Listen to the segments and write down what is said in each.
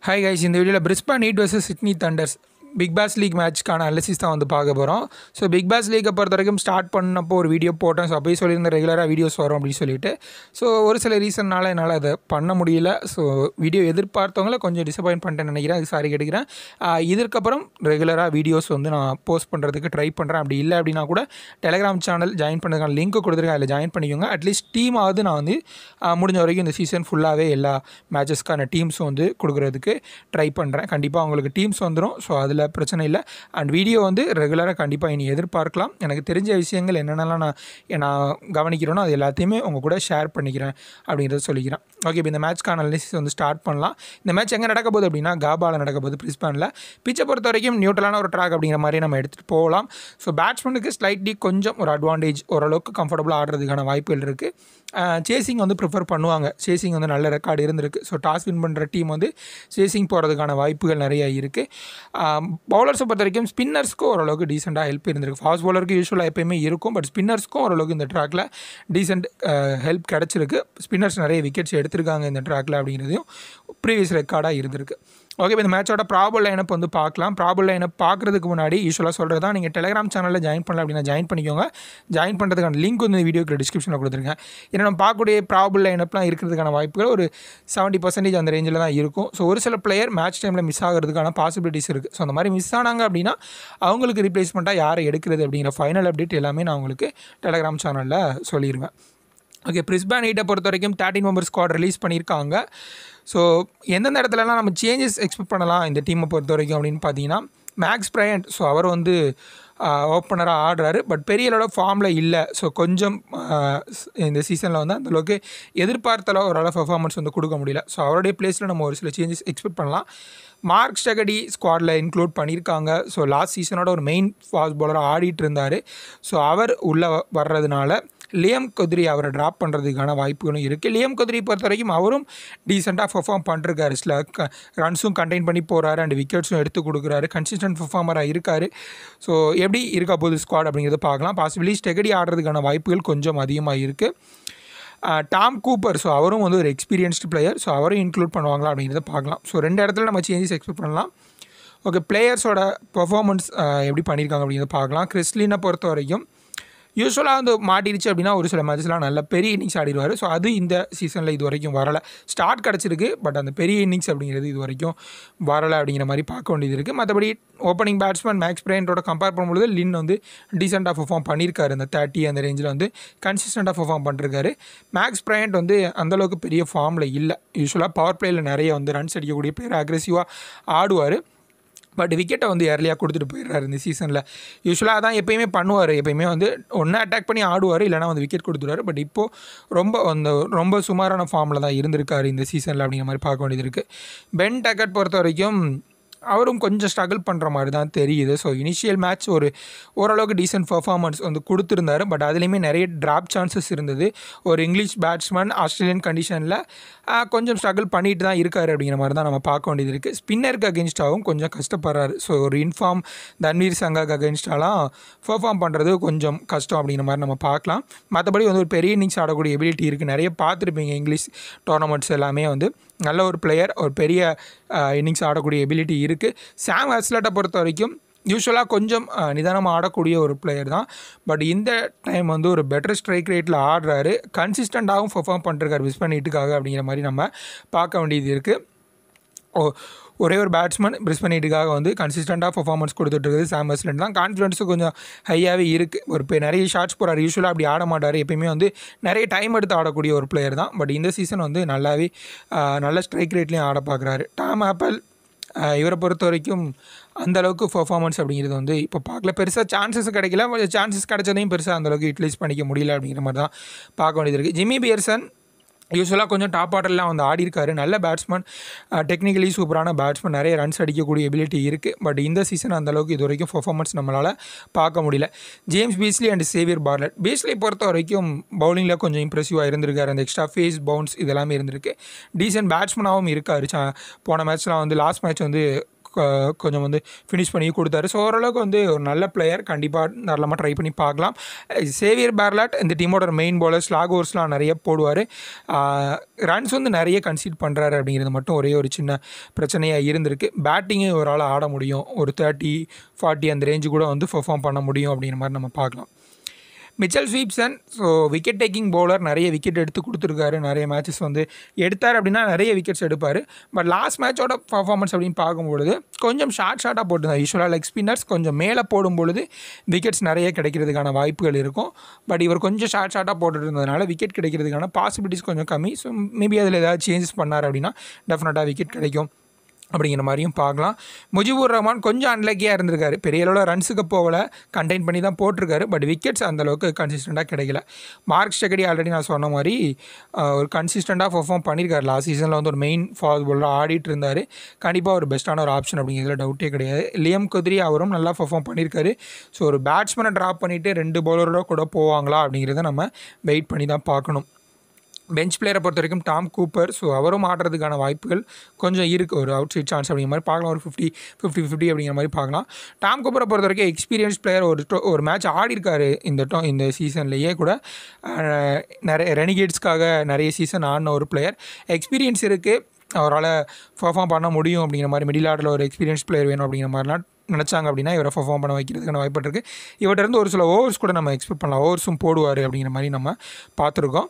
hi guys இந்த வீடியோவில் Brisbane Heat versus Sydney Thunders Big Bash League மேட்ச்க்கான அனாலிசிஸ் தான் வந்து பார்க்க போகிறோம் ஸோ பிக் பாஸ் லீக்கை பொறுத்த வரைக்கும் ஸ்டார்ட் பண்ணப்போ ஒரு வீடியோ போட்டேன் ஸோ அப்போயே சொல்லியிருந்த ரெகுலராக வீடியோஸ் வரும் அப்படின்னு சொல்லிட்டு ஸோ ஒரு சில ரீசன்னால என்னால் அதை பண்ண முடியல ஸோ வீடியோ எதிர்பார்த்தவங்கள கொஞ்சம் டிசப்பாயின்ட் பண்ணிட்டேன்னு நினைக்கிறேன் அது சாரி கேட்டுக்கிறேன் ஆஹ் இதற்கப்புறம் ரெகுலராக வீடியோஸ் வந்து நான் போஸ்ட் பண்ணுறதுக்கு ட்ரை பண்ணுறேன் அப்படி இல்லை அப்படின்னா கூட டெலிகிராம் சேனல் ஜாயின் பண்ணுறதுக்கான லிங்க் கொடுத்துருக்கேன் அதில் ஜாயின் பண்ணிக்கோங்க அட்லீஸ்ட் டீமாவது நான் வந்து ஆஹ் முடிஞ்ச வரைக்கும் இந்த சீசன் ஃபுல்லாகவே எல்லா மேட்சஸ்க்கான டீம்ஸும் வந்து கொடுக்குறதுக்கு ட்ரை பண்ணுறேன் கண்டிப்பாக உங்களுக்கு டீம்ஸ் வந்துடும் ஸோ அதில் பிரச்சனை இல்லை அண்ட் வீடியோ வந்து ரெகுலராக கண்டிப்பாக இனி எதிர்பார்க்கலாம் எனக்கு தெரிஞ்ச விஷயங்கள் என்னென்னலாம் நான் நான் கவனிக்கிறேனோ அது எல்லாத்தையுமே உங்கள் கூட ஷேர் பண்ணிக்கிறேன் அப்படின்றத சொல்லிக்கிறேன் ஓகே இப்போ இந்த மேட்ச்க்கான அனாலிசிஸ் வந்து ஸ்டார்ட் பண்ணலாம் இந்த மேட்ச் எங்கே நடக்க போகுது அப்படின்னா காபாவில் நடக்க போகுது பிரிஸ்பானில் பிச்சை பொறுத்த வரைக்கும் நியூட்ரலான ஒரு ட்ராக் அப்படிங்கிற மாதிரி நம்ம எடுத்துகிட்டு போகலாம் ஸோ பேட்ஸ்மேனுக்கு ஸ்லைட்லி கொஞ்சம் ஒரு அட்வான்டேஜ் ஓரளவுக்கு கம்ஃபர்டபுளாக ஆடுறதுக்கான வாய்ப்புகள் இருக்குது சேசிங் வந்து ப்ரிஃபர் பண்ணுவாங்க சேசிங் வந்து நல்ல ரெக்கார்டு இருந்திருக்கு ஸோ டாஸ் வின் பண்ணுற டீம் வந்து சேசிங் போகிறதுக்கான வாய்ப்புகள் நிறைய இருக்குது பவுலர்ஸை பொறுத்த வரைக்கும் ஸ்பின்னர்ஸ்க்கும் ஓரளவுக்கு டீசெண்டாக ஹெல்ப் இருந்திருக்கு ஃபாஸ்ட் பவுலருக்கு யூஸ்வலாக எப்பயுமே இருக்கும் பட் ஸ்பின்னர்ஸ்க்கும் ஓரளவுக்கு இந்த ட்ராக்கில் டீசெண்ட் ஹெல்ப் கிடச்சிருக்கு ஸ்பின்னர்ஸ் நிறைய விக்கெட்ஸ் எடுத்திருக்காங்க இந்த ட்ராக்கில் அப்படிங்கிறதையும் ப்ரீவியஸ் ரெக்கார்டாக இருந்திருக்கு ஓகே இப்போ இந்த மேட்சோட ப்ராபல் லைனப் வந்து பார்க்கலாம் ப்ராபல் லைனப் பார்க்குறதுக்கு முன்னாடி யூஸ்வலாக சொல்கிறது தான் நீங்கள் டெலிகிராம் சேனலில் ஜாயின் பண்ணல அப்படின்னா ஜாயின் பண்ணிக்கோங்க ஜாயின் பண்ணுறதுக்கான லிங்க் வந்து இந்த வீடியோக்கு டிஸ்கிரிப்ஷனில் கொடுத்துருங்க ஏன்னா நம்ம பார்க்கக்கூடிய ப்ராபல் லைனப்லாம் இருக்கிறதுக்கான வாய்ப்புகள் ஒரு செவன்ட்டி பர்சன்டேஜ் அந்த ரேஞ்சில் தான் இருக்கும் ஸோ ஒரு சில பிளேயர் மேட்ச் டைமில் மிஸ் ஆகிறதுக்கான பாசிபிலிட்டிஸ் இருக்குது ஸோ அந்த மாதிரி மிஸ் ஆனாங்க அப்படின்னா அவங்களுக்கு ரீப்ளேஸ்மெண்ட்டாக யாரை எடுக்கிறது அப்படிங்கிற ஃபைனல் அப்டேட் எல்லாமே நான் உங்களுக்கு டெலிகிராம் சேனலில் சொல்லிடுவேன் ஓகே பிரிஸ்பேன் ஹீட்டை பொறுத்த வரைக்கும் தேர்ட்டின் மெம்பர் ஸ்குவாட் ரிலீஸ் பண்ணியிருக்காங்க ஸோ எந்தெந்த இடத்துலலாம் நம்ம சேஞ்சஸ் எக்ஸ்பெக்ட் பண்ணலாம் இந்த டீமை பொறுத்த வரைக்கும் அப்படின்னு பார்த்தீங்கன்னா மேக்ஸ் ப்ரையண்ட் ஸோ அவர் வந்து ஓப்பனராக ஆடுறாரு பட் பெரிய அளவோட ஃபார்மில் இல்லை ஸோ கொஞ்சம் இந்த சீசனில் வந்து அந்தளவுக்கு எதிர்பார்த்த அளவு ஓரளவு பர்ஃபார்மன்ஸ் வந்து கொடுக்க முடியல ஸோ அவருடைய பிளேஸில் நம்ம ஒரு சில சேஞ்சஸ் எக்ஸ்பெக்ட் பண்ணலாம் மார்க் ஸ்டகடி ஸ்குவாடில் இன்க்ளூட் பண்ணியிருக்காங்க ஸோ லாஸ்ட் சீசனோட ஒரு மெயின் ஃபாஸ்ட் பாலராக ஆடிட்டு இருந்தார் ஸோ அவர் உள்ளே வர்றதுனால லியம் கொத்ரி அவரை ட்ராப் பண்ணுறதுக்கான வாய்ப்புகளும் இருக்குது லியம் கொத்ரி பொறுத்த வரைக்கும் அவரும் டீசெண்டாக பர்ஃபார்ம் பண்ணிருக்காரு சில க ரன்ஸும் கண்டெயின் பண்ணி போகிறாரு அண்ட் விக்கெட்ஸும் எடுத்து கொடுக்குறாரு கன்சிஸ்டன்ட் பர்ஃபார்மராக இருக்கார் ஸோ எப்படி இருக்கா போகுது ஸ்குவாட் அப்படிங்கிறத பார்க்கலாம் பாசிபிளி ஸ்டெகடி ஆடுறதுக்கான வாய்ப்புகள் கொஞ்சம் அதிகமாக இருக்குது டாம் கூப்பர் ஸோ அவரும் வந்து ஒரு எக்ஸ்பீரியன்ஸ்டு பிளேயர் ஸோ அவரும் இன்க்ளூட் பண்ணுவாங்களா அப்படிங்கிறத பார்க்கலாம் ஸோ ரெண்டு இடத்துல நம்ம சேஞ்சஸ் எக்ஸ்பெக்ட் பண்ணலாம் ஓகே பிளேயர்ஸோட பர்ஃபார்மன்ஸ் எப்படி பண்ணியிருக்காங்க அப்படிங்கிறத பார்க்கலாம் கிறிஸ்லினை பொறுத்த வரைக்கும் யூஸ்வலாக வந்து மாட்டிடுச்சு அப்படின்னா ஒரு சில மேட்ச்லாம் நல்ல பெரிய இன்னிங்ஸ் ஆடிடுவார் ஸோ அது இந்த சீசனில் இது வரைக்கும் வரலை ஸ்டார்ட் கிடச்சிருக்கு பட் அந்த பெரிய இன்னிங்ஸ் அப்படிங்கிறது இது வரைக்கும் வரலை அப்படிங்கிற மாதிரி பார்க்க வேண்டியது இருக்குது மற்றபடி ஓப்பனிங் பேட்ஸ்மேன் மேக்ஸ் பிரையண்டோட கம்பேர் பண்ணும்போது லின் வந்து டீசெண்டாக பர்ஃபார்ம் பண்ணியிருக்காரு அந்த தேர்ட்டி அந்த ரேஞ்சில் வந்து கன்சிஸ்டண்ட்டாக பர்ஃபார்ம் பண்ணிருக்காரு மேக்ஸ் பிரையண்ட் வந்து அந்தளவுக்கு பெரிய ஃபார்மில் இல்லை யூஸ்வலாக பவர் பிளேயில் நிறைய வந்து ரன்ஸ் அடிக்கக்கூடிய பிளேயர் அக்ரெசிவாக ஆடுவார் பட் விக்கெட்டை வந்து ஏர்லியாக கொடுத்துட்டு போயிடுறாரு இந்த சீசனில் யூஸ்வலாக தான் எப்பயுமே பண்ணுவார் எப்பயுமே வந்து ஒன்று அட்டாக் பண்ணி ஆடுவார் இல்லைனா வந்து விக்கெட் கொடுத்துருவார் பட் இப்போது ரொம்ப அந்த ரொம்ப சுமாரான ஃபார்மில் தான் இருந்திருக்காரு இந்த சீசனில் அப்படிங்கிற மாதிரி பார்க்க வேண்டியது இருக்குது பென் டக்கட் பொறுத்த வரைக்கும் அவரும் கொஞ்சம் ஸ்ட்ரகிள் பண்ணுற மாதிரி தான் தெரியுது ஸோ இனிஷியல் மேட்ச் ஒரு ஓரளவுக்கு டீசென்ட் பர்ஃபார்மன்ஸ் வந்து கொடுத்துருந்தாரு பட் அதுலேயுமே நிறைய ட்ராப் சான்சஸ் இருந்தது ஒரு இங்கிலீஷ் பேட்ஸ்மேன் ஆஸ்திரேலியன் கண்டிஷனில் கொஞ்சம் ஸ்ட்ரகிள் பண்ணிட்டு தான் இருக்கார் அப்படிங்கிற மாதிரி தான் நம்ம பார்க்க வேண்டியது இருக்குது ஸ்பின்னருக்கு அகென்ஸ்டாகவும் கொஞ்சம் கஷ்டப்படுறாரு ஸோ ஒரு இன்ஃபார்ம் தன்வீர் சங்காக்கு அகென்ஸ்டாலாம் பர்ஃபார்ம் பண்ணுறது கொஞ்சம் கஷ்டம் அப்படிங்கிற மாதிரி நம்ம பார்க்கலாம் மற்றபடி வந்து ஒரு பெரிய இன்னிங்ஸ் ஆடக்கூடிய எபிலிட்டி இருக்குது நிறைய பார்த்துருப்பீங்க இங்கிலீஷ் டோர்னமெண்ட்ஸ் எல்லாமே வந்து நல்ல ஒரு பிளேயர் ஒரு பெரிய இன்னிங்ஸ் ஆடக்கூடிய எபிலிட்டி இருக்குது சாம் ஹஸ்லட்டை பொறுத்த வரைக்கும் யூஸ்வலாக கொஞ்சம் நிதானமாக ஆடக்கூடிய ஒரு பிளேயர் தான் பட் இந்த டைம் வந்து ஒரு பெட்டர் ஸ்ட்ரைக் ரேட்டில் ஆடுறாரு கன்சிஸ்டண்ட்டாகவும் பர்ஃபார்ம் பண்ணிருக்காரு விஸ் பண்ணிட்டுக்காக அப்படிங்கிற மாதிரி நம்ம பார்க்க வேண்டியது இருக்குது ஓ ஒரே ஒரு பேட்ஸ்மேன் பிரிஸ்பன் ஹீட்டுக்காக வந்து கன்சிஸ்டண்ட்டாக பர்ஃபார்மன்ஸ் கொடுத்துட்ருக்குது சாம் ஹஸ்லண்ட் தான் கான்ஃபிடன்ஸும் கொஞ்சம் ஹையாகவே இருக்குது ஒரு இப்போ நிறைய ஷார்ட்ஸ் போகிறார் யூஸ்வலாக அப்படி ஆட மாட்டார் எப்பயுமே வந்து நிறைய டைம் எடுத்து ஆடக்கூடிய ஒரு பிளேயர் தான் பட் இந்த சீசன் வந்து நல்லாவே நல்ல ஸ்ட்ரைக் ரேட்லேயும் ஆட பார்க்குறாரு டாம் ஆப்பிள் இவரை பொறுத்த வரைக்கும் அந்த அளவுக்கு பர்ஃபார்மன்ஸ் அப்படிங்கிறது வந்து இப்போ பார்க்கல பெருசாக சான்சஸ் கிடைக்கல சான்சஸ் கிடைச்சதையும் பெருசாக அந்தளவுக்கு யூட்டிலைஸ் பண்ணிக்க முடியல அப்படிங்கிற மாதிரி தான் பார்க்க வேண்டியது இருக்குது ஜிம்மி பியர்சன் யூஸ்வலாக கொஞ்சம் டாப் ஆர்டர்லாம் வந்து ஆடி இருக்காரு நல்ல பேட்ஸ்மேன் டெக்னிக்கலி சூப்பரான பேட்ஸ்மேன் நிறைய ரன்ஸ் அடிக்கக்கூடிய எபிலிட்டி இருக்குது பட் இந்த சீசன் அந்தளவுக்கு இது வரைக்கும் பர்ஃபார்மன்ஸ் நம்மளால் பார்க்க முடியல James Beasley and Xavier Bartlett Beasley பொறுத்த வரைக்கும் பவுலிங்கில் கொஞ்சம் இம்ப்ரெசிவாக இருந்திருக்காரு அந்த எக்ஸ்ட்ரா ஃபேஸ் பவுன்ஸ் இதெல்லாமே இருந்திருக்கு டீசென்ட் பேட்ஸ்மனாகவும் இருக்கார் போன மேட்ச்லாம் வந்து லாஸ்ட் மேட்ச் வந்து கொ- கொஞ்சம் வந்து ஃபினிஷ் பண்ணி கொடுத்தாரு ஸோ ஓரளவுக்கு வந்து ஒரு நல்ல பிளேயர் கண்டிப்பாக தாராளமாக ட்ரை பண்ணி பார்க்கலாம் சேவியர் பேர்லாட் இந்த டீமோட மெயின் bowler ஸ்லாக் ஓவர்ஸ்லாம் நிறைய போடுவார் ரன்ஸ் வந்து நிறைய கன்சீட் பண்ணுறாரு அப்படிங்கிறது மட்டும் ஒரே ஒரு சின்ன பிரச்சனையாக இருந்திருக்கு பேட்டிங்கு ஒரு ஆள் ஆட முடியும் ஒரு தேர்ட்டி ஃபார்ட்டி அந்த ரேஞ்சு கூட வந்து பெர்ஃபார்ம் பண்ண முடியும் அப்படிங்கிற மாதிரி நம்ம பார்க்கலாம் Mitchell Swepson so wicket taking bowler நிறைய விக்கெட் எடுத்து கொடுத்துருக்காரு நிறைய மேட்சஸ் வந்து எடுத்தார் அப்படின்னா நிறைய விக்கெட்ஸ் எடுப்பார் பட் லாஸ்ட் மேட்சோட பர்ஃபார்மன்ஸ் அப்படின்னு பார்க்கும்பொழுது கொஞ்சம் ஷார்ட் ஷார்ட்டாக போட்டுருந்தார் யூஸ்வலாக லெக் ஸ்பின்னர்ஸ் கொஞ்சம் மேலே போடும் பொழுது விக்கெட்ஸ் நிறைய கிடைக்கிறதுக்கான வாய்ப்புகள் இருக்கும் பட் இவர் கொஞ்சம் ஷார்ட் ஷார்ட்டாக போட்டுட்டு இருந்ததுனால விக்கெட் கிடைக்கிறதுக்கான பாசிபிலிட்டிஸ் கொஞ்சம் கம்மி ஸோ மேபி அதில் ஏதாவது சேஞ்சஸ் பண்ணார் அப்படின்னா டெஃபினட்டாக விக்கெட் கிடைக்கும் அப்படிங்கிற மாதிரியும் பார்க்கலாம் முஜிபுர் ரஹ்மான் கொஞ்சம் அன்லக்கியாக இருந்திருக்காரு பெரிய அளவில் ரன்ஸுக்கு போகல கண்டெயின் பண்ணி தான் போட்டிருக்காரு பட் விக்கெட்ஸ் அந்தளவுக்கு கன்சிஸ்டண்ட்டாக கிடைக்கல மார்க் ஸ்டெகடி ஆல்ரெடி நான் சொன்ன மாதிரி ஆஹ், ஒரு கன்சிஸ்டண்ட்டாக பெர்ஃபார்ம் பண்ணியிருக்காரு லாஸ்ட் சீசனில் வந்து ஒரு மெயின் ஃபாஸ்ட் பாலராக ஆடிட்டு இருந்தார் கண்டிப்பாக ஒரு பெஸ்ட்டான ஒரு ஆப்ஷன் அப்படிங்கிறதுல டவுட்டே கிடையாது லியம் குதிரி அவரும் நல்லா பெர்ஃபார்ம் பண்ணியிருக்காரு ஸோ ஒரு பேட்ஸ்மேனை ட்ராப் பண்ணிவிட்டு ரெண்டு பவுலரோட கூட போவாங்களா அப்படிங்கிறத நம்ம வெயிட் பண்ணி தான் பார்க்கணும் பெஞ்ச் பிளேயரை பொறுத்த வரைக்கும் டாம் கூப்பர் ஸோ அவரும் ஆடுறதுக்கான வாய்ப்புகள் கொஞ்சம் இருக்குது ஒரு அவுட் சைட் சான்ஸ் அப்படிங்கிற மாதிரி பார்க்கலாம் ஒரு ஃபிஃப்டி ஃபிஃப்டி ஃபிஃப்டி அப்படிங்கிற மாதிரி பார்க்கலாம் டாம் கூப்பரை பொறுத்த வரைக்கும் எக்ஸ்பீரியன்ஸ் பிளேயர் ஒரு to- ஒரு மேட்ச் ஆடிருக்காரு இந்த to- இந்த சீசன்லேயே கூட அஹ், நிறைய ரெனிகேட்ஸ்க்காக நிறைய சீசன் ஆடின ஒரு பிளேயர் எக்ஸ்பீரியன்ஸ் இருக்குது அவரால் பர்ஃபார்ம் பண்ண முடியும் அப்படிங்கிற மாதிரி மிடில் ஆர்டரில் ஒரு எக்ஸ்பீரியன்ஸ் பிளேயர் வேணும் அப்படிங்கிற மாதிரிலாம் நினச்சாங்க அப்படின்னா இவரை பர்ஃபார்ம் பண்ண வைக்கிறதுக்கான வாய்ப்பு இருக்குது இவர்கிட்ட இருந்து ஒரு சில ஓவர்ஸ் கூட நம்ம எக்ஸ்பெக்ட் பண்ணலாம் ஓவர்ஸும் போடுவார் அப்படிங்கிற மாதிரி நம்ம பார்த்துருக்கோம்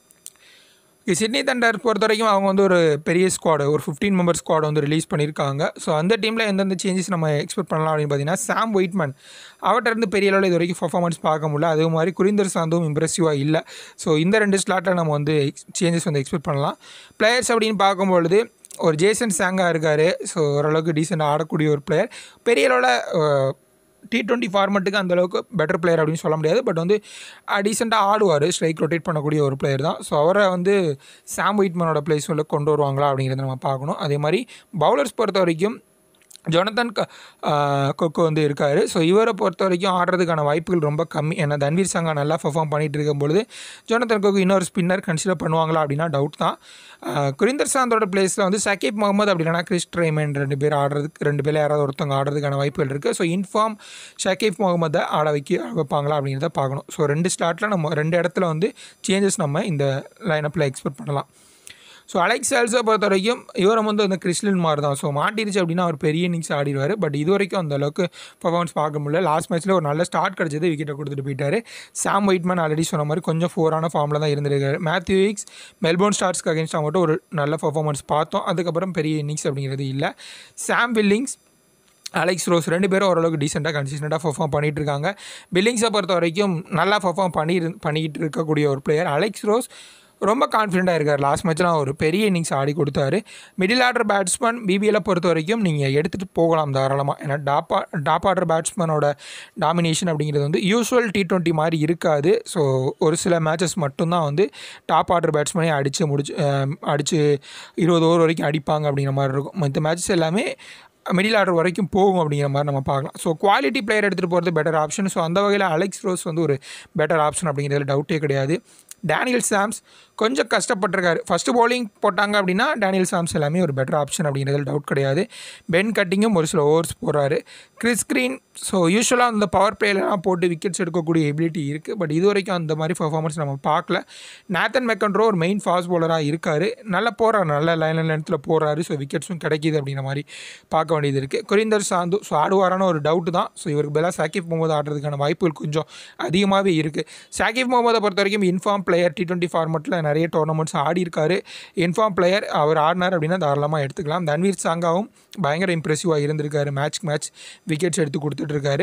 இங்க சிட்னி தண்டர் பொறுத்த வரைக்கும் அவங்க வந்து ஒரு பெரிய ஸ்குவாடு ஒரு ஃபிஃப்டீன் மெம்பர் ஸ்குவாட் வந்து ரிலீஸ் பண்ணியிருக்காங்க ஸோ அந்த டீமில் எந்தெந்த சேஞ்சஸ் நம்ம எக்ஸ்பெக்ட் பண்ணலாம் அப்படின்னு பார்த்தீங்கன்னா சாம் ஒயிட்மேன் அவர்கிட்ட இருந்து பெரிய அளவில் இது வரைக்கும் பர்ஃபார்மன்ஸ் பார்க்க முடியல அதே மாதிரி குரிந்தர் சாந்தும் இம்ப்ரெசிவாக இல்லை ஸோ இந்த ரெண்டு ஸ்லாட்டில் நம்ம வந்து சேஞ்சஸ் வந்து எக்ஸ்பெக்ட் பண்ணலாம் பிளேயர்ஸ் அப்படின்னு பார்க்கும்பொழுது ஒரு ஜேசன் சாங்கா இருக்கார் ஸோ ஓரளவுக்கு டீசெண்டாக ஆடக்கூடிய ஒரு பிளேயர் பெரிய அளவில் டி டுவெண்ட்டி ஃபார்மெட்டுக்கு அந்தளவுக்கு பெட்டர் பிளேயர் அப்படின்னு சொல்ல முடியாது பட் வந்து டீசெண்டாக ஆடுவார் ஸ்ட்ரைக் ரொட்டேட் பண்ணக்கூடிய ஒரு பிளேயர் தான் ஸோ அவரை வந்து சாம் ஒயிட்மனோட பிளேஸ் உள்ள கொண்டு வருவாங்களா அப்படிங்கிறத நம்ம பார்க்கணும் அதே மாதிரி பவுலர்ஸ் பொறுத்த வரைக்கும் ஜொனத்தன் க- ஆஹ் கொக்கோ வந்து இருக்கார் ஸோ இவரை பொறுத்த வரைக்கும் ஆடுறதுக்கான வாய்ப்புகள் ரொம்ப கம்மி ஏன்னா தன்வீர் சங்கா நல்லா பெர்ஃபார்ம் பண்ணிட்டு இருக்கும் பொழுது ஜொனத்தன் கொக்கோ இன்னொரு ஸ்பின்னர் கன்சிடர் பண்ணுவாங்களா அப்படின்னா டவுட் தான் ஆஹ் குரிந்தர் சாந்தோட பிளேஸில் வந்து சகீப் முகமது அப்படி இல்லைனா கிறிஸ் ட்ரைமன் ரெண்டு பேர் ஆடுறதுக்கு ரெண்டு பேர் யாராவது ஒருத்தவங்க ஆடுறதுக்கான வாய்ப்புகள் இருக்குது ஸோ இன்ஃபார்ம் ஷக்கீப் முகமதை ஆட வைக்க ஆட வைப்பாங்களா அப்படிங்கிறத பார்க்கணும் ஸோ ரெண்டு ஸ்லாட்டில் நம்ம ரெண்டு இடத்துல வந்து சேஞ்சஸ் நம்ம இந்த லைனப்பில் எக்ஸ்பெக்ட் பண்ணலாம் ஸோ அலெக்ஸ் சேல்ஸை பொறுத்த வரைக்கும் இவரை வந்து அந்த கிறிஸ்லின் மாதிரி தான் ஸோ மாட்டிருச்சு அப்படின்னா அவர் பெரிய இன்னிங்ஸ் ஆடிடுவார் பட் இது வரைக்கும் அந்த அளவுக்கு பர்ஃபார்மன்ஸ் பார்க்க முடியல லாஸ்ட் மேட்ச்சில் ஒரு நல்ல ஸ்டார்ட் கிடச்சது விக்கெட்டை கொடுத்துட்டு போயிட்டாரு சாம் ஒயிட்மேன் ஆல்ரெடி சொன்ன மாதிரி கொஞ்சம் ஃபோரான ஃபார்மில் தான் இருந்திருக்காரு மேத்யூ வீக்ஸ் மெல்போர்ன் ஸ்டார்ஸ்க்கு அகேன்ஸ்டாக மட்டும் ஒரு நல்ல பர்ஃபார்மன்ஸ் பார்த்தோம் அதுக்கப்புறம் பெரிய இன்னிங்ஸ் அப்படிங்கிறது இல்லை சாம் வில்லிங்ஸ் அலெக்ஸ் ரோஸ் ரெண்டு பேரும் ஓரளவுக்கு டீசெண்டாக கன்சிஸ்டண்ட்டாக பர்ஃபார்ம் பண்ணிகிட்டு இருக்காங்க பில்லிங்ஸை பொறுத்த வரைக்கும் நல்லா பர்ஃபார்ம் பண்ணி பண்ணிக்கிட்டு இருக்கக்கூடிய ஒரு பிளேயர் அலெக்ஸ் ரோஸ் ரொம்ப கான்ஃபிடென்ட்டாக இருக்கார் லாஸ்ட் மேட்ச்லாம் ஒரு பெரிய இன்னிங்ஸ் ஆடி கொடுத்தாரு மிடில் ஆர்டர் பேட்ஸ்மேன் பிபிஎல்லை பொறுத்த வரைக்கும் நீங்கள் எடுத்துகிட்டு போகலாம் தாராளமாக ஏன்னா டாப் டாப் ஆர்டர் பேட்ஸ்மேனோட டாமினேஷன் அப்படிங்கிறது வந்து யூஸ்வல் டி டுவெண்ட்டி மாதிரி இருக்காது ஸோ ஒரு சில மேட்சஸ் மட்டும்தான் வந்து டாப் ஆர்டர் பேட்ஸ்மேனே அடித்து முடிச்சு அடித்து இருபது ஓவர் வரைக்கும் அடிப்பாங்க அப்படிங்கிற மாதிரி இருக்கும் மற்ற மேட்சஸ் எல்லாமே மிடில் ஆர்டர் வரைக்கும் போகும் அப்படிங்கிற மாதிரி நம்ம பார்க்கலாம் ஸோ குவாலிட்டி பிளேயர் எடுத்துகிட்டு போகிறது பெட்டர் ஆப்ஷன் ஸோ அந்த வகையில் அலெக்ஸ் ரோஸ் வந்து ஒரு பெட்டர் ஆப்ஷன் அப்படிங்கிறதுல டவுட்டே கிடையாது டேனியல் சாம்ஸ் கொஞ்சம் கஷ்டப்பட்டிருக்காரு ஃபஸ்ட்டு bowling போட்டாங்க அப்படின்னா டேனியல் சாம்ஸ் எல்லாமே ஒரு பெட்டர் ஆப்ஷன் அப்படிங்கிறதுல டவுட் கிடையாது பென் கட்டிங்கும் ஒரு சில ஓவர்ஸ் போடுறாரு கிறிஸ் கிரீன் ஸோ யூஸ்வலாக அந்த பவர் பிளேலாம் போட்டு விக்கெட்ஸ் எடுக்கக்கூடிய எபிலிட்டி இருக்குது பட் இது வரைக்கும் அந்த மாதிரி பர்ஃபார்மன்ஸ் நம்ம பார்க்கல நேத்தன் மெக்கன்ட்ரோ ஒரு மெயின் ஃபாஸ்ட் bowler-ஆ இருக்கார் நல்லா போகிறாரு நல்ல லைன் லென்த்தில் போகிறாரு ஸோ விக்கெட்ஸும் கிடைக்கிது அப்படிங்கிற மாதிரி பார்க்க வேண்டியது இருக்குது குரிந்தர் சாந்து ஸோ ஆடுவாரான ஒரு டவுட் தான் ஸோ இவருக்கு பதிலாக சாக்கிப் முகமது ஆடுறதுக்கான வாய்ப்புகள் கொஞ்சம் அதிகமாகவே இருக்குது சாக்கிப் முகமதை பொறுத்த வரைக்கும் இன்ஃபார்ம் பிளேயர் டி டுவெண்ட்டி ஃபார்மெட்டில் நிறைய டோர்னமெண்ட்ஸ் ஆடி இருக்காரு இன்ஃபார்ம் பிளேயர் அவர் ஆடினார் அப்படின்னா தாராளமாக எடுத்துக்கலாம் தன்வீர் சாங்காவும் பயங்கர இம்ப்ரெசிவாக இருந்திருக்காரு மேட்ச் மேட்ச் விக்கெட்ஸ் எடுத்து கொடுத்துட்ருக்காரு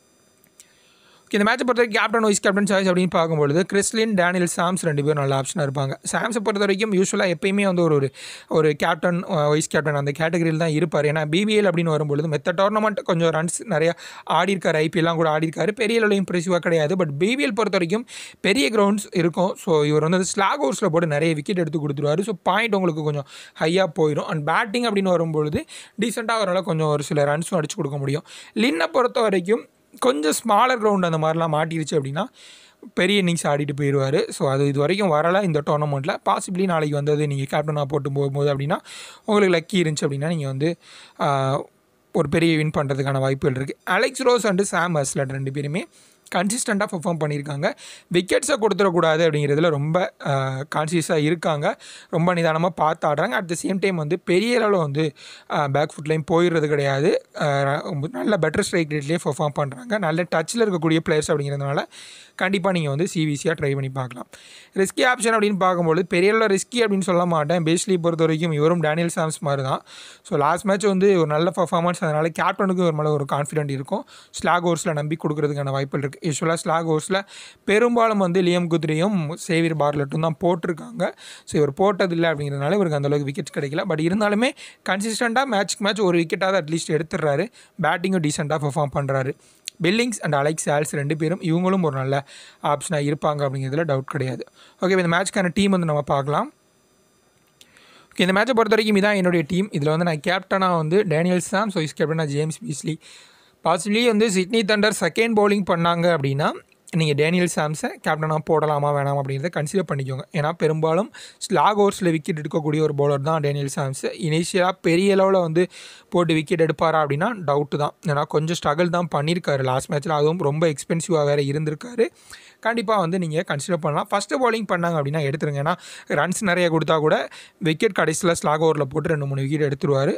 ஓகே இந்த மேட்சை பொறுத்த வரைக்கும் கேப்டன் வைஸ் கேப்டன் சாய்ஸ் அப்படின்னு பார்க்கும்பொழுது கிறிஸ்லின் டேனியல் சாம்ஸ் ரெண்டு பேரும் நல்ல ஆப்ஷனாக இருப்பாங்க சாம்ஸை பொறுத்த வரைக்கும் யூஸ்வலாக எப்பயுமே வந்து ஒரு ஒரு ஒரு கேப்டன் வைஸ் கேப்டன் அந்த கேட்டகரியில் தான் இருப்பார் ஏன்னா பிபிஎல் அப்படின்னு வரும்பொழுது மெத்த டோர்னமெண்ட் கொஞ்சம் ரன்ஸ் நிறைய ஆடிருக்காரு ஐபிஎல்லாம் கூட ஆடிருக்காரு பெரிய அளவில் இம்ப்ரெசிவாக கிடையாது பட் பிபிஎல் பொறுத்த வரைக்கும் பெரிய கிரவுண்ட்ஸ் இருக்கும் ஸோ இவர் வந்து ஸ்லாக் ஓவர்ஸில் போட்டு நிறைய விக்கெட் எடுத்து கொடுத்துருவாரு ஸோ பாயிண்ட் உங்களுக்கு கொஞ்சம் ஹையாக போயிடும் அண்ட் பேட்டிங் அப்படின்னு வரும்பொழுது டீசெண்டாக அவரால் கொஞ்சம் ஒரு சில ரன்ஸும் அடிச்சு கொடுக்க முடியும் லின்னை பொறுத்த வரைக்கும் கொஞ்சம் ஸ்மாலர் கிரவுண்ட் அந்த மாதிரிலாம் மாட்டிருச்சு அப்படின்னா பெரிய இன்னிங்ஸ் ஆடிட்டு போயிடுவார் ஸோ அது இது வரைக்கும் வரலை இந்த டோர்னமெண்ட்டில் பாசிபிளி நாளைக்கு வந்தது நீங்கள் கேப்டனாக போட்டு போகும்போது அப்படின்னா உங்களுக்கு லக்கி இருந்துச்சு அப்படின்னா நீங்கள் வந்து ஒரு பெரிய வின் பண்ணுறதுக்கான வாய்ப்புகள் இருக்குது Alex Ross and Sam Heazlett ரெண்டு பேருமே கன்சிஸ்டண்ட்டாக பெர்ஃபார்ம் பண்ணியிருக்காங்க விக்கெட்ஸை கொடுத்துடக்கூடாது அப்படிங்கிறதுல ரொம்ப கான்சியஸாக இருக்காங்க ரொம்ப நிதானமாக பார்த்து ஆடுறாங்க அட் த சேம் டைம் வந்து பெரிய அளவில் வந்து பேக் ஃபுட்லேயும் போயிடுறது கிடையாது நல்ல பெட்டர் ஸ்ட்ரைக் ரேட்லேயே பெர்ஃபார்ம் பண்ணுறாங்க நல்ல டச்சில் இருக்கக்கூடிய பிளேயர்ஸ் அப்படிங்கிறதுனால கண்டிப்பாக நீங்கள் வந்து சிவிசியாக ட்ரை பண்ணி பார்க்கலாம் ரிஸ்கி ஆப்ஷன் அப்படின்னு பார்க்கும்போது பெரிய அளவில் ரிஸ்கி அப்படின்னு சொல்ல மாட்டேன் பேஸ்லி பொறுத்த வரைக்கும் இவரும் டேனியல் சாம்ஸ் மாதிரி தான் ஸோ லாஸ்ட் மேட்ச் வந்து ஒரு நல்ல பர்ஃபார்மன்ஸ் அதனால் கேப்டனுக்கு ஒரு மேலே ஒரு கான்ஃபிடென்ட் இருக்கும் ஸ்லாக் ஓவர்ஸில் நம்பி கொடுக்கறதுக்கான வாய்ப்புகள் இருக்குது யூஸ்வலாக ஸ்லாக் ஓவர்ஸில் பெரும்பாலும் வந்து லியம் குத்ரியும் சேவியர் பார்லட்டும் தான் போட்டிருக்காங்க ஸோ இவர் போட்டதில்லை அப்படிங்கிறதுனால இவருக்கு அந்தளவுக்கு விக்கெட்ஸ் கிடைக்கல பட் இருந்தாலுமே கன்சிஸ்டண்ட்டாக மேட்ச்க்கு மேட்ச் ஒரு விக்கெட்டாவது அட்லீஸ்ட் எடுத்துடுறாரு பேட்டிங்கும் டீசெண்டாக பர்ஃபார்ம் பண்ணுறாரு பில்லிங்ஸ் அண்ட் அலெக்ஸ் ஆல்ஸ் ரெண்டு பேரும் இவங்களும் ஒரு நல்ல ஆப்ஷனாக இருப்பாங்க அப்படிங்கிறதுல டவுட் கிடையாது ஓகே இந்த மேட்ச்க்கான டீம் வந்து நம்ம பார்க்கலாம் ஓகே இந்த மேட்சை பொறுத்த வரைக்கும் இதான் என்னுடைய டீம் இதில் வந்து நான் கேப்டனாக வந்து டேனியல் சாம் ஸோ இஸ் கேப்டனாக ஜேம்ஸ் பீஸ்லி பாசிபிளி வந்து சிட்னி தண்டர் செகண்ட் பவுலிங் பண்ணாங்க அப்படின்னா நீங்கள் டேனியல் சாம்ஸை கேப்டனாக போடலாமா வேணாம் அப்படின்றத கன்சிடர் பண்ணிக்கோங்க ஏன்னா பெரும்பாலும் ஸ்லாக் ஓவர்ஸில் விக்கெட் எடுக்கக்கூடிய ஒரு பவுலர் தான் டேனியல் சாம்ஸ் இனிஷியலாக பெரிய லெவலில் வந்து போட்டு விக்கெட் எடுப்பாரா அப்படின்னா டவுட்டு தான் ஏன்னா கொஞ்சம் ஸ்ட்ரகிள் தான் பண்ணியிருக்காரு லாஸ்ட் மேட்ச்சில் அதுவும் ரொம்ப எக்ஸ்பென்சிவாக வேறு இருந்திருக்காரு கண்டிப்பாக வந்து நீங்கள் கன்சிடர் பண்ணலாம் ஃபஸ்ட்டு பவுலிங் பண்ணாங்க அப்படின்னா எடுத்துருங்க ஏன்னா ரன்ஸ் நிறைய கொடுத்தா கூட விக்கெட் கடைசியில் ஸ்லாக் ஓவரில் போட்டு ரெண்டு மூணு விக்கெட் எடுத்துருவார்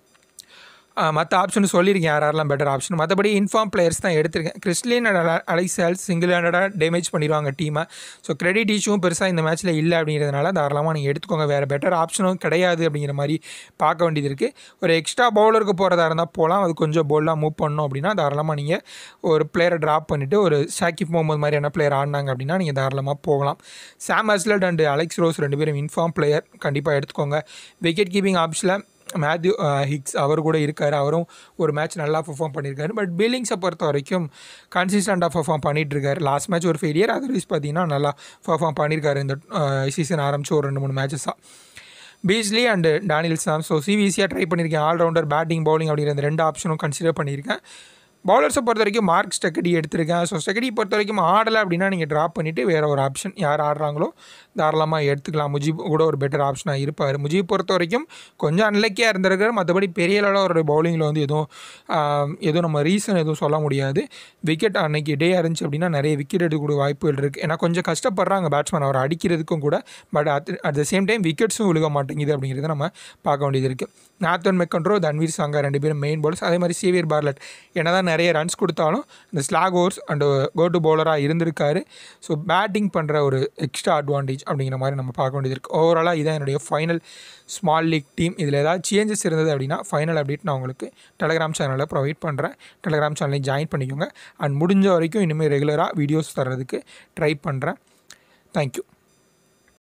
மற்ற ஆப்ஷன் சொல்லியிருக்கேன் யார் யாரெல்லாம் பெட்டர் ஆப்ஷன் மற்றபடி இன்ஃபார்ம் பிளேயர்ஸ் தான் எடுத்திருக்கேன் கிறிஸ்லின் அலைசேல்ஸ் சிங்கிள் ஹேண்டடாக டேமேஜ் பண்ணிடுவாங்க டீமை ஸோ கிரெடிட் இஷ்யூவும் பெருசாக இந்த மேட்ச்சில் இல்லை அப்படிங்கிறதுனால தாராளமாக நீங்கள் எடுத்துக்கோங்க வேறு பெட்டர் ஆப்ஷனும் கிடையாது அப்படிங்கிற மாதிரி பார்க்க வேண்டியது இருக்குது ஒரு எக்ஸ்ட்ரா பவுலருக்கு போகிறதா இருந்தால் போகலாம் அது கொஞ்சம் போல்டாக மூவ் பண்ணோம் அப்படின்னா தாராளமாக நீங்கள் ஒரு பிளேயரை ட்ராப் பண்ணிவிட்டு ஒரு சாக்கிப் முகமது மாதிரியான பிளேயர் ஆடினாங்க அப்படின்னா நீங்கள் தாராளமாக போகலாம் Sam Heazlett and Alex Ross ரெண்டு பேரும் இன்ஃபார்ம் பிளேயர் கண்டிப்பாக எடுத்துக்கோங்க விக்கெட் கீப்பிங் ஆப்ஷனில் மேத்யூ ஹிக்ஸ் அவர் கூட இருக்கார் அவரும் ஒரு மேட்ச் நல்லா பர்ஃபார்ம் பண்ணியிருக்காரு பட் பில்லிங்ஸை பொறுத்த வரைக்கும் கன்சிஸ்டண்ட்டாக பர்ஃபார்ம் பண்ணிகிட்டு இருக்காரு லாஸ்ட் மேட்ச் ஒரு ஃபெயிலியர் அதர்வைஸ் பார்த்தீங்கன்னா நல்லா பர்ஃபார்ம் பண்ணியிருக்காரு இந்த சீசன் ஆரம்பிச்சு ஒரு ரெண்டு மூணு மேட்சஸாக Beasley and Daniel Sam so சிவிசியாக ட்ரை பண்ணியிருக்கேன் ஆல்ரவுண்டர் பேட்டிங் பவுலிங் அப்படிங்கிற இந்த ரெண்டு ஆப்ஷனும் கன்சிடர் பண்ணியிருக்கேன் பவுலர்ஸை பொறுத்த வரைக்கும் மார்க் ஸ்டெக்கடி எடுத்திருக்கேன் ஸோ ஸ்டெக்கடி பொறுத்த வரைக்கும் ஆடலை அப்படின்னா நீங்கள் ட்ராப் பண்ணிவிட்டு வேறு ஒரு ஆப்ஷன் யார் ஆடுறாங்களோ தாராளமாக எடுத்துக்கலாம் முஜிப் கூட ஒரு பெட்டர் ஆப்ஷனாக இருப்பார் முஜிப் பொறுத்த வரைக்கும் கொஞ்சம் அன்லக்கியாக இருந்திருக்காரு மற்றபடி பெரிய அளவில் அவருடைய பவுலிங்கில் வந்து எதுவும் எதுவும் நம்ம ரீசன் எதுவும் சொல்ல முடியாது விக்கெட் அன்னைக்கு டே இருந்துச்சு அப்படின்னா நிறைய விக்கெட் எடுக்கக்கூடிய வாய்ப்புகள் இருக்குது ஏன்னா கொஞ்சம் கஷ்டப்படுறாங்க பேட்ஸ்மேன் அவர் அடிக்கிறதுக்கும் கூட but at at the same time விக்கெட்ஸும் விழுக மாட்டேங்குது அப்படிங்கிறத நம்ம பார்க்க வேண்டியது இருக்குது நாத்தன் மெக்கன்ட்ரோ தன்வீர் சாங்கா ரெண்டு பேரும் மெயின் பவுலர்ஸ் அதே மாதிரி சேவியர் பார்லட் என்ன தான் நிறைய ரன்ஸ் கொடுத்தாலும் இந்த slog overs and go to பவுலராக இருந்திருக்காரு ஸோ பேட்டிங் பண்ணுற ஒரு எக்ஸ்ட்ரா அட்வான்டேஜ் அப்படிங்கிற மாதிரி நம்ம பார்க்க வேண்டியது இருக்குது ஓவராலாக இதான் என்னுடைய ஃபைனல் ஸ்மால் லீக் டீம் இதில் ஏதாவது சேஞ்சஸ் இருந்தது அப்படின்னா ஃபைனல் அப்டேட் நான் உங்களுக்கு டெலகிராம் சேனலில் ப்ரொவைட் பண்ணுறேன் டெலகிராம் சேனலையும் ஜாயின் பண்ணிக்கோங்க அண்ட் முடிஞ்ச வரைக்கும் இனிமேல் ரெகுலராக வீடியோஸ் தர்றதுக்கு ட்ரை பண்ணுறேன் தேங்க்யூ